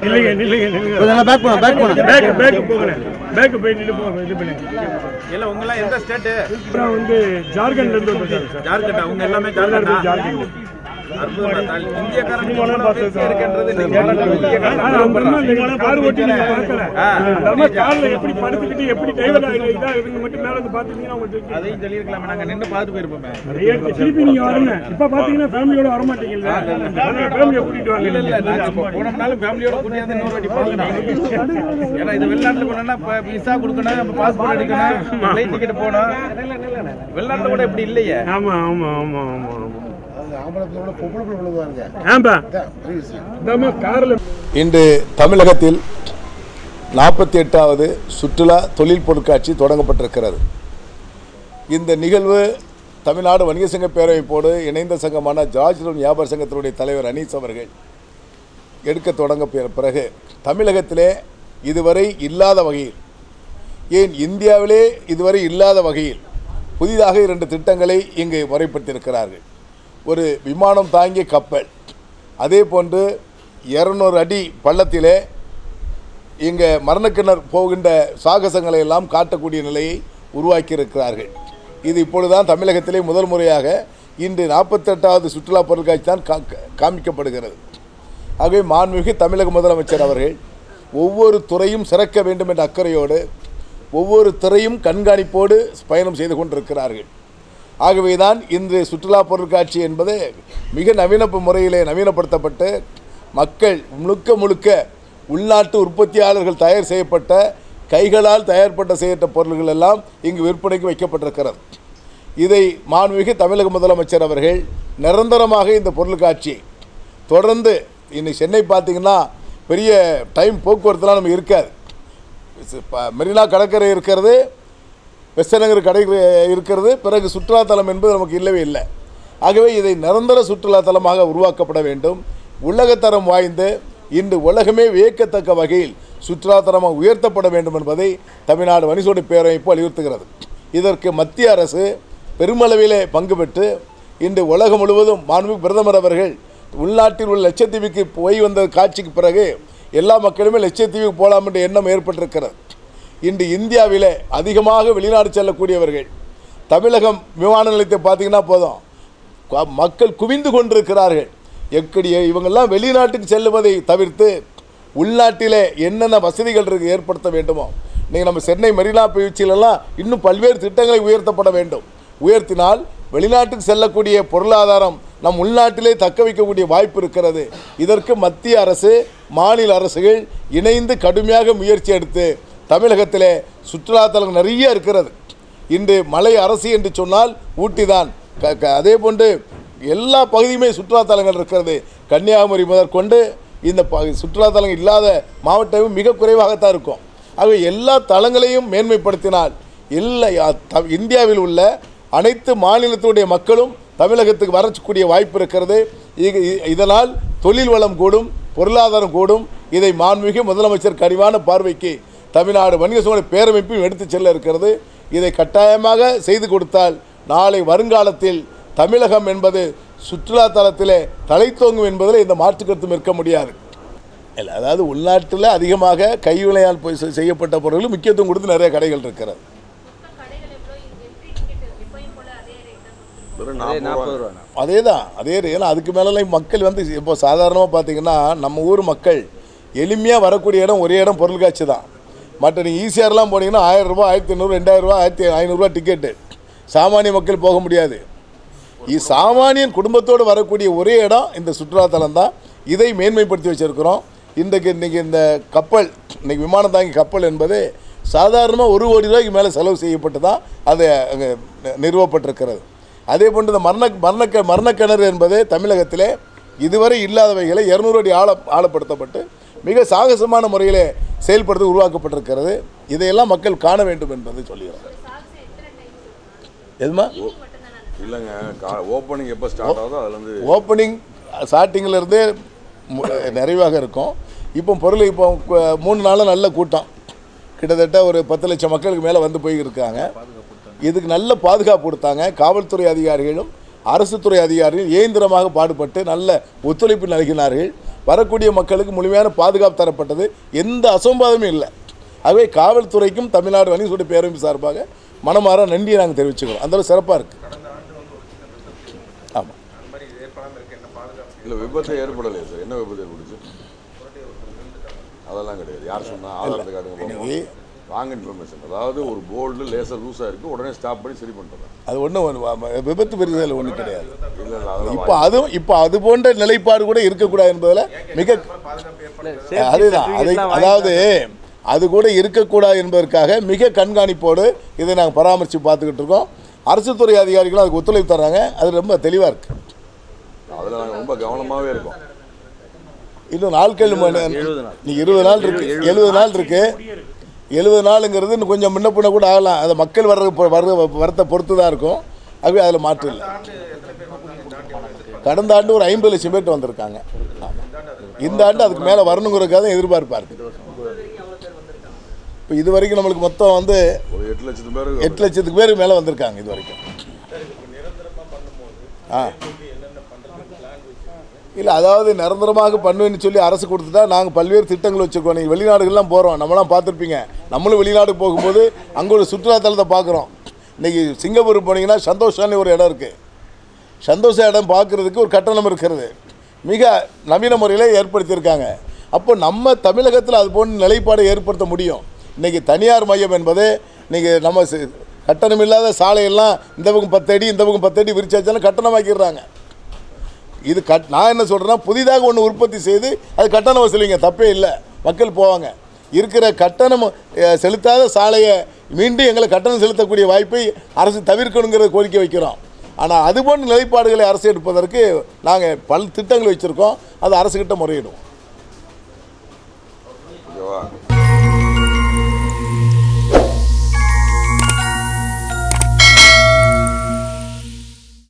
இல்லைங்க இல்லைங்க இல்லைங்க கொஞ்சம் பேக் போன பேக் போன பேக் பேக் போகிறேன் பேக் போயிட்டு போகிறேன் இது பண்ணி இல்ல உங்க எல்லாம் எந்த ஸ்டேட் அப்புறம் வந்து ஜார்க்கண்ட்ல இருந்து வந்திருக்காங்க சார் ஜார்க்கண்டா உங்க எல்லாமே ஜார்க்கண்டா ஜார்க்கண்ட் அற்புதமா தான். இந்தியக்காரன் நீங்க வேணா பார்த்து பேசி இருக்கின்றது நீங்க ஆனா அந்த அம்மா நீங்க கார் ஓட்டி நீங்க பார்க்கல ஆ. அந்த அம்மா கார்ல எப்படி படுத்துக்கிட்டு எப்படி டிரைவர் இதா இதுங்க மட்டும் மேல வந்து பாத்தீங்கன்னா உங்களுக்கு அதையும் சொல்லியிருக்கலாமே நாங்க நின்று பார்த்து போயிருப்போமே நிறைய திருப்பி நீங்க வரணும் இப்ப பாத்தீங்கன்னா ஃபேமிலியோட வர மாட்டீங்கல்ல அதனால ஃபேமிலியை கூட்டிட்டு வாங்க இல்ல இல்ல நாங்க இப்போ போனோம்னாலும் ஃபேமிலியோட கூட்டியாந்து இன்னொரு வாட்டி பார்க்கணும் ஏன்னா இது வெளிநாட்டுல போனோம்னா இப்ப விசா கொடுக்கணும் நம்ம பாஸ்போர்ட் எடுக்கணும் ஃபிளைட் டிக்கெட் போகணும் வெளிநாட்டுல கூட இப்படி இல்லையே ஆமா ஆமா ஆமா ஆமா ஆமா ஆம்பளத்தோட பொம்பளை பிள்ளை விழுவாங்க ஆம்பா பெரிய விஷயம் இந்த அம்மா கார்ல இன்று தமிழகத்தில் நாற்பத்தி எட்டாவது சுற்றுலா தொழில் பொருட்காட்சி தொடங்கப்பட்டிருக்கிறது இந்த நிகழ்வு தமிழ்நாடு வணிக சங்க பேரவைப்போடு இணைந்த சங்கமான ஜார்ஜ் வியாபார சங்கத்தினுடைய தலைவர் அனீஸ் அவர்கள் எடுக்க தொடங்க பிற- பிறகு தமிழகத்திலே இதுவரை இல்லாத வகையில் ஏன் இந்தியாவிலே இதுவரை இல்லாத வகையில் புதிதாக இரண்டு திட்டங்களை இங்கு முறைப்படுத்தியிருக்கிறார்கள் ஒரு விமானம் தாங்கிய கப்பல் அதே போன்று இரநூறு அடி பள்ளத்திலே இங்கே மரணக்கிணர் போகின்ற சாகசங்களை எல்லாம் காட்டக்கூடிய நிலையை உருவாக்கியிருக்கிறார்கள் இது இப்பொழுதுதான் தமிழகத்திலே முதல் முறையாக இன்று நாற்பத்தெட்டாவது சுற்றுலா பொருட்காட்சி தான் கா காமிக்கப்படுகிறது ஆகவே மாண்புமிகு தமிழக முதலமைச்சர் அவர்கள் ஒவ்வொரு துறையும் சிறக்க வேண்டும் என்ற அக்கறையோடு ஒவ்வொரு துறையும் கண்காணிப்போடு பயணம் செய்து கொண்டிருக்கிறார்கள் ஆகவே தான் இன்று சுற்றுலா பொருட்காட்சி என்பது மிக நவீன முறையிலே நவீனப்படுத்தப்பட்டு மக்கள் முழுக்க முழுக்க உள்நாட்டு உற்பத்தியாளர்கள் தயார் செய்யப்பட்ட கைகளால் தயார்பட்ட செய்யப்பட்ட பொருள்கள் எல்லாம் இங்கு விற்பனைக்கு வைக்கப்பட்டிருக்கிறது இதை மாண்புமிகு தமிழக முதலமைச்சர் அவர்கள் நிரந்தரமாக இந்த பொருட்காட்சியை தொடர்ந்து இன்னைக்கு சென்னை பார்த்தீங்கன்னா பெரிய டைம் போக்குவரத்துலாம் நமக்கு இருக்காது ப- மெரினா கடற்கரை இருக்கிறது வெஸ்டநகர் கடை இருக்கிறது பிறகு சுற்றுலாத்தலம் என்பது நமக்கு இல்லவே இல்லை ஆகவே இதை நிரந்தர சுற்றுலாத்தலமாக உருவாக்கப்பட வேண்டும் உலகத்தரம் வாய்ந்து இன்று உலகமே வியக்கத்தக்க வகையில் சுற்றுலாத்தலமாக உயர்த்தப்பட வேண்டும் என்பதை தமிழ்நாடு வணிசோடி பேரமைப்பு வலியுறுத்துகிறது இதற்கு மத்திய அரசு பெருமளவிலே பங்கு பெற்று இன்று உலகம் முழுவதும் மாண்புமிகு பிரதமர் அவர்கள் உள்நாட்டில் உள்ள லட்சத்தீவுக்கு போய் வந்த காட்சிக்கு பிறகு எல்லா மக்களுமே லட்சத்தீவுக்கு போகலாம் என்ற எண்ணம் ஏற்பட்டிருக்கிறது இன்று இந்தியாவிலே அதிகமாக வெளிநாடு செல்லக்கூடியவர்கள் தமிழகம் விமான நிலையத்தை பார்த்தீங்கன்னா போதும் கு- மக்கள் குவிந்து கொண்டிருக்கிறார்கள் எப்படி இவங்கெல்லாம் வெளிநாட்டுக்கு செல்லுவதை தவிர்த்து உள்நாட்டிலே என்னென்ன வசதிகள் இருக்கு ஏற்படுத்த வேண்டுமோ நீங்கள் நம்ம சென்னை மெரினா பீச்சிலெல்லாம் இன்னும் பல்வேறு திட்டங்களை உயர்த்தப்பட வேண்டும் உயர்த்தினால் வெளிநாட்டுக்கு செல்லக்கூடிய பொருளாதாரம் நம் உள்நாட்டிலே தக்க வைக்கக்கூடிய வாய்ப்பு இருக்கிறது இதற்கு மத்திய அரசு மாநில அரசுகள் இணைந்து கடுமையாக முயற்சி எடுத்து தமிழகத்திலே சுற்றுலாத்தலம் நிறைய இருக்கிறது இன்று மலை அரசு என்று சொன்னால் ஊட்டி தான் க- க- அதே போன்று எல்லா பகுதியுமே சுற்றுலாத்தலங்கள் இருக்கிறது கன்னியாகுமரி முதற்கொண்டு இந்த ப சுற்றுலாத்தலங்கள் இல்லாத மாவட்டமும் மிக குறைவாகத்தான் இருக்கும் ஆகவே எல்லா தலங்களையும் மேன்மைப்படுத்தினால் எல்லா யா- த- இந்தியாவில் உள்ள அனைத்து மாநிலத்தினுடைய மக்களும் தமிழகத்துக்கு வரக்கூடிய வாய்ப்பு இருக்கிறது இது- இ- இதனால் தொழில் வளம் கூடும் பொருளாதாரம் கூடும் இதை மாண்புமிகு முதலமைச்சர் கனிவான பார்வைக்கு தமிழ்நாடு வணிக சூழல் பேரமைப்பும் எடுத்துச் செல்ல இருக்கிறது இதை கட்டாயமாக செய்து கொடுத்தால் நாளை வருங்காலத்தில் தமிழகம் என்பது சுற்றுலா தலத்திலே தலைத்தோங்கும் என்பதில் இந்த மாற்று கருத்தும் இருக்க முடியாது இல்லை அதாவது உள்நாட்டில் அதிகமாக கைவினையால் போய் செ- செய்யப்பட்ட பொருட்கள் முக்கியத்துவம் கொடுத்து நிறைய கடைகள் இருக்கிறது அதே தான் அதே ரே- ஏன்னா அதுக்கு மேலெல்லாம் மக்கள் வந்து இப்போ சாதாரணமாக பார்த்தீங்கன்னா நம்ம ஊர் மக்கள் எளிமையாக வரக்கூடிய இடம் ஒரே இடம் பொருட்காட்சி தான் மற்ற நீங்கள் ஈஸியாரெலாம் போனீங்கன்னா ஆயிரம் ரூபாய் ஆயிரத்தி ஐநூறு ரெண்டாயிரம் ரூபாய் ஆயிரத்தி ஐநூறுரூவா டிக்கெட்டு சாமானிய மக்கள் போக முடியாது இ சாமானியன் குடும்பத்தோடு வரக்கூடிய ஒரே இடம் இந்த சுற்றுலாத்தலம் தான் இதை மேன்மைப்படுத்தி வச்சிருக்கிறோம் இன்றைக்கு இன்றைக்கி இந்த கப்பல் இன்னைக்கு விமானம் தாங்கி கப்பல் என்பது சாதாரணமாக ஒரு கோடி ரூபாய்க்கு மேலே செலவு செய்யப்பட்டு தான் அது அங்கே நி- நிறுவப்பட்டிருக்கிறது அதே போன்று இந்த மரண மரணக்க மரணக்கிணறு என்பது தமிழகத்திலே இதுவரை இல்லாதவைகளை இரநூறு அடி ஆழ ஆழப்படுத்தப்பட்டு மிக சாகசமான முறையிலே செயல்படுத்த உருவாக்கப்பட்டிருக்கிறது இதையெல்லாம் மக்கள் காண வேண்டும் என்பதை சொல்லுகிறோம் எதுமா இல்லைங்க ஓப்பனிங் எப்போ ஸ்டார்ட் ஆகுதோ அதுலேருந்து ஓப்பனிங் ஸ்டார்டிங்கில் இருந்தே மு- நிறைவாக இருக்கும் இப்போ பொருள் இப்போ கு- மூணு நாளும் நல்ல கூட்டம் கிட்டத்தட்ட ஒரு பத்து லட்சம் மக்களுக்கு மேலே வந்து போய் இருக்காங்க இதுக்கு நல்ல பாதுகாப்பு கொடுத்தாங்க காவல்துறை அதிகாரிகளும் அரசு துறை அதிகாரிகள் இயந்திரமாக பாடுபட்டு நல்ல ஒத்துழைப்பு நல்கினார்கள் வரக்கூடிய மக்களுக்கு முழுமையான பாதுகாப்பு தரப்பட்டது எந்த அசம்பாதமும் இல்லை ஆகவே காவல்துறைக்கும் தமிழ்நாடு வணிகசூட பேரவை சார்பாக மனமாற நன்றியை நாங்கள் தெரிவிச்சுக்கிறோம் அந்த அளவு சிறப்பாக இருக்குது ஆமாம் இல்ல விபத்து ஏற்படலையே சார் என்ன விபத்து ஏற்பட்டுச்சு அதெல்லாம் கிடையாது யார் சொன்னா ஆதாரத்தை காட்டுங்க பார்ப்போம். இன்னைக்கு ராங் இன்ஃபர்மேஷன் அதாவது ஒரு போல்டு லேசர் லூஸா இருக்கு உடனே ஸ்டாப் பண்ணி சரி பண்ணுறாங்க அது ஒன்றும் விபத்து பெரிதல் ஒன்றும் கிடையாது இல்ல இல்ல அதெல்லாம் இப்போ அதுவும் இப்போ அது போன்ற நிலைப்பாடு கூட இருக்கக்கூடாது என்பதில் மிக அதுதான் அதை அதாவது அது கூட இருக்கக்கூடாது என்பதற்காக மிக கண்காணிப்போடு இதை நாங்கள் பராமரித்து பார்த்துக்கிட்டு இருக்கோம் அரசு துறை அதிகாரிகளும் அதுக்கு ஒத்துழைப்பு தர்றாங்க அது ரொம்ப தெளிவாக இருக்குது அதுல நாங்க ரொம்ப கவனமாவே இருக்கோம் இன்னும் நாட்கள் நீ இருபது நாள் இருக்கு எழுபது நாள் இருக்கு எழுபது நாளுங்கிறது இன்னும் கொஞ்சம் முன்ன பின்ன கூட ஆகலாம் அது மக்கள் வர்றது பொ- வர்ற வரத்தை பொறுத்து தான் இருக்கும் ஆகவே அதில் மாற்றம் இல்லை கடந்த ஆண்டு ஒரு ஐம்பது லட்சம் பேர்ட்டு வந்திருக்காங்க ஆமா. இந்த ஆண்டு அதுக்கு மேலே வரணுங்கிறதுக்காக தான் எதிர்பார்ப்பா இருக்கு இப்போ இது வரைக்கும் நம்மளுக்கு மொத்தம் வந்து ஒரு எட்டு லட்சத்து பேர் எட்டு லட்சத்துக்கு பேர் மேலே வந்திருக்காங்க இது வரைக்கும் ஆ இல்லை அதாவது நிரந்தரமாக பண்ணுவேன்னு சொல்லி அரசு கொடுத்துட்டா நாங்கள் பல்வேறு திட்டங்கள் வச்சுருக்கோம் நீங்கள் வெளிநாடுகள்லாம் போகிறோம் நம்மளாம் பார்த்துருப்பீங்க நம்மளும் வெளிநாடு போகும்போது அங்கே ஒரு சுற்றுலாத்தலத்தை பார்க்குறோம் இன்றைக்கி சிங்கப்பூர் போனீங்கன்னா சந்தோஷான்னு ஒரு இடம் இருக்குது சந்தோஷ இடம் பார்க்குறதுக்கு ஒரு கட்டணம் இருக்கிறது மிக நவீன முறையில் ஏற்படுத்தியிருக்காங்க அப்போ நம்ம தமிழகத்தில் அது போன்ற நிலைப்பாடை ஏற்படுத்த முடியும் இன்றைக்கி தனியார் மையம் என்பது இன்றைக்கி நம்ம சி- கட்டணம் இல்லாத சாலையெல்லாம் இந்த பக்கம் பத்து அடி இந்த பக்கம் பத்து அடி விரிச்சாச்சாலும் கட்டணமாக்கிடுறாங்க இது கட் நான் என்ன சொல்கிறேன்னா புதிதாக ஒன்று உற்பத்தி செய்து அது கட்டணம் வசூலிங்க தப்பே இல்லை மக்கள் போவாங்க இருக்கிற கட்டணம் அஹ், செலுத்தாத சாலையை மீண்டும் எங்களை கட்டணம் செலுத்தக்கூடிய வாய்ப்பை அரசு தவிர்க்கணுங்கிற கோரிக்கை வைக்கிறோம் ஆனால் அது போன்ற நிலைப்பாடுகளை அரசு எடுப்பதற்கு நாங்கள் பல திட்டங்கள் வச்சுருக்கோம் அது அரசுக்கிட்ட முறையிடுவோம் ஓகேவா